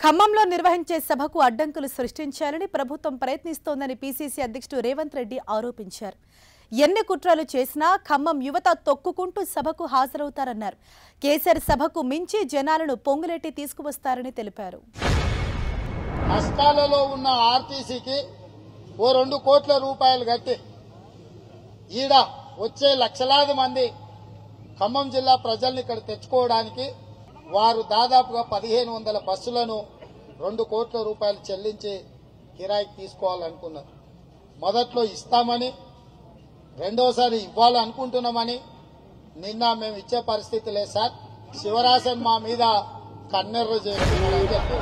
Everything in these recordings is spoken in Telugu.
ఖమ్మంలో నిర్వహించే సభకు అడ్డంకులు సృష్టించాలని ప్రభుత్వం ప్రయత్నిస్తోందని పీసీసీ అధ్యక్షుడు రేవంత్ రెడ్డి ఆరోపించారు ఎన్ని కుట్రలు చేసినా ఖమ్మం యువత తొక్కుకుంటూ సభకు హాజరవుతారన్నారు కేసీఆర్ సభకు మించి జనాలను పొంగులెట్టి తీసుకువస్తారని తెలిపారు కష్టాలలో ఉన్న ఆర్టీసీకి ఓ రెండు కోట్ల రూపాయలు కట్టి ఈడ వచ్చే లక్షలాది మంది ఖమ్మం జిల్లా ప్రజల్ని ఇక్కడ తెచ్చుకోవడానికి వారు దాదాపుగా పదిహేను వందల బస్సులను రెండు కోట్ల రూపాయలు చెల్లించి కిరాయికి తీసుకోవాలనుకున్నారు మొదట్లో ఇస్తామని రెండోసారి ఇవ్వాలనుకుంటున్నామని నిన్న మేము ఇచ్చే పరిస్థితి లేదు సార్ శివరాసన్ మా మీద కన్నెర్ర చేస్తున్నాడని చెప్పారు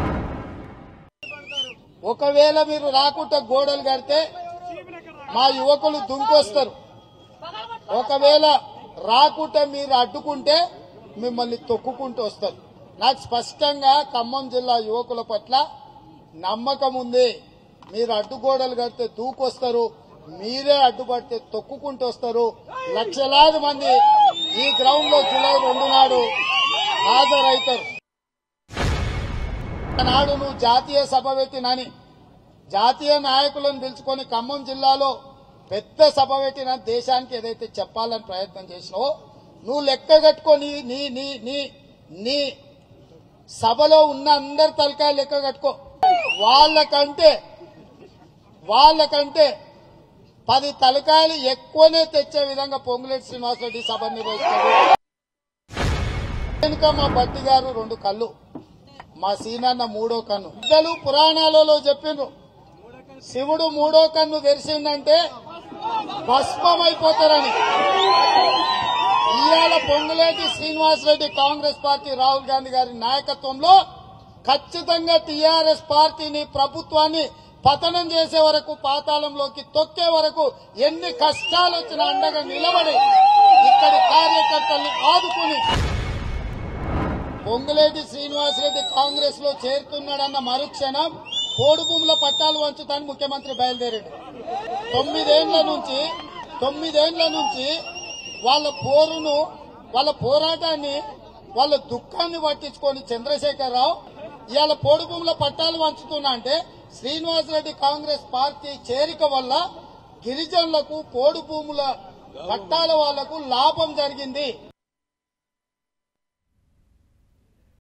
ఒకవేళ మీరు రాకుండా గోడలు కడితే మా యువకులు దుంకొస్తారు ఒకవేళ రాకుండా మీరు అడ్డుకుంటే మిమ్మల్ని తొక్కుకుంటూ వస్తారు నాకు స్పష్టంగా ఖమ్మం జిల్లా యువకుల పట్ల నమ్మకం ఉంది మీరు అడ్డుగోడలు కడితే దూకొస్తారు మీరే అడ్డుపడితే తొక్కుకుంటూ వస్తారు లక్షలాది మంది ఈ గ్రౌండ్ లో జూలై రెండు నాడు హాజరవుతారు నాడు నువ్వు జాతీయ సభ పెట్టినని జాతీయ నాయకులను పిలుచుకొని ఖమ్మం జిల్లాలో పెద్ద సభ పెట్టిన దేశానికి ఏదైతే చెప్పాలని ప్రయత్నం చేసినావో నువ్వు లెక్క కట్టుకొని నీ నీ నీ నీ సభలో ఉన్న అందరి తలకాయ లెక్క కట్టుకో వాళ్ళకంటే వాళ్ళకంటే పది తలకాయలు ఎక్కువనే తెచ్చే విధంగా పొంగులేటి శ్రీనివాసరెడ్డి సభ నిర్వహిస్తారు వెనుక మా బట్టి గారు రెండు కళ్ళు మా సీనన్న మూడో కన్ను పెద్దలు పురాణాలలో చెప్పిండ్రు శివుడు మూడో కన్ను తెరిచిందంటే భస్మమైపోతారని ఇవాళ పొంగులేటి శ్రీనివాసరెడ్డి కాంగ్రెస్ పార్టీ రాహుల్ గాంధీ గారి నాయకత్వంలో ఖచ్చితంగా టీఆర్ఎస్ పార్టీని ప్రభుత్వాన్ని పతనం చేసే వరకు పాతాళంలోకి తొక్కే వరకు ఎన్ని కష్టాలు వచ్చినా అండగా నిలబడి ఇక్కడి కార్యకర్తల్ని ఆదుకుని పొంగులేటి శ్రీనివాసరెడ్డి కాంగ్రెస్ లో చేరుతున్నాడన్న మరుక్షణం పోడు భూముల పట్టాలు వంచుతాను ముఖ్యమంత్రి బయలుదేరాడు తొమ్మిదేండ్ల నుంచి తొమ్మిదేండ్ల నుంచి వాళ్ళ పోరును వాళ్ళ పోరాటాన్ని వాళ్ళ దుఃఖాన్ని పట్టించుకొని చంద్రశేఖరరావు ఇవాళ పోడు భూముల పట్టాలు వంచుతున్నా అంటే శ్రీనివాసరెడ్డి కాంగ్రెస్ పార్టీ చేరిక వల్ల గిరిజనులకు పోడు భూముల పట్టాల వాళ్లకు లాభం జరిగింది